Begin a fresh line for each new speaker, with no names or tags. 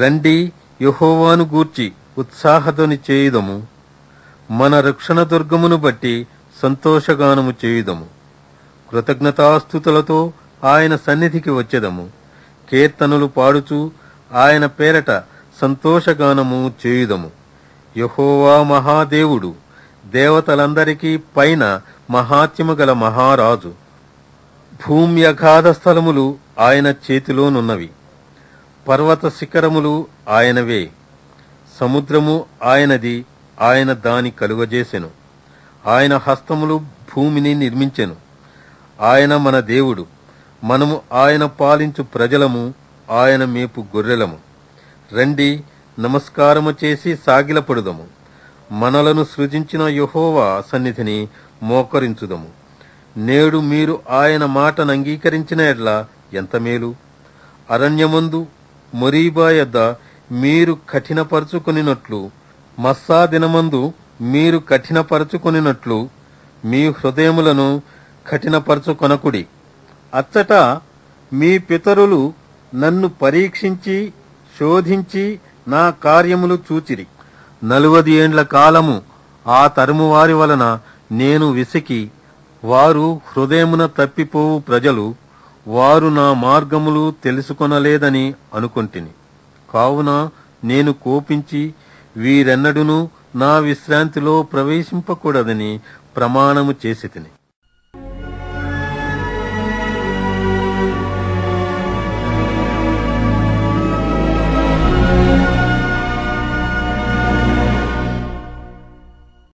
రండి యెహోవాను గూర్చి ఉత్సాహధ్వని చేయుదము మన రక్షణ దుర్గమును బట్టి సంతోషగానము చేయుదము కృతజ్ఞతాస్థుతులతో ఆయన సన్నిధికి వచ్చెదము కీర్తనలు పాడుచు ఆయన పేరట సంతోషగానము చేయుదము యహోవా మహాదేవుడు దేవతలందరికీ పైన మహాత్యము గల మహారాజు భూమి అగాధ స్థలములు ఆయన చేతిలోనున్నవి పర్వత శిఖరములు ఆయనవే సముద్రము ఆయనది ఆయన దాని కలుగజేసెను ఆయన హస్తములు భూమిని నిర్మించెను ఆయన మన దేవుడు మనము ఆయన పాలించు ప్రజలము ఆయన మేపు గొర్రెలము రండి నమస్కారము చేసి సాగిలపడుదము మనలను సృజించిన యెహోవా సన్నిధిని మోకరించుదము నేడు మీరు ఆయన మాటను అంగీకరించిన ఎడ్ల ఎంత మేలు అరణ్యమందు మొరీబా యొద్ద మీరు కఠినపరుచుకొనినట్లు మస్సా దినమందు మీరు కఠినపరుచుకొనినట్లు మీ హృదయములను కఠినపరచుకొనకుడి అచ్చట మీ పితరులు నన్ను పరీక్షించి శోధించి నా కార్యములు చూచిరి నలువది ఏండ్ల కాలము ఆ తరుము వారి వలన నేను విసికి వారు హృదయమున తప్పిపోవు ప్రజలు వారు నా మార్గములు తెలుసుకొనలేదని అనుకొంటిని కావున నేను కోపించి వీరెన్నడును నా విశ్రాంతిలో ప్రవేశింపకూడదని ప్రమాణము చేసి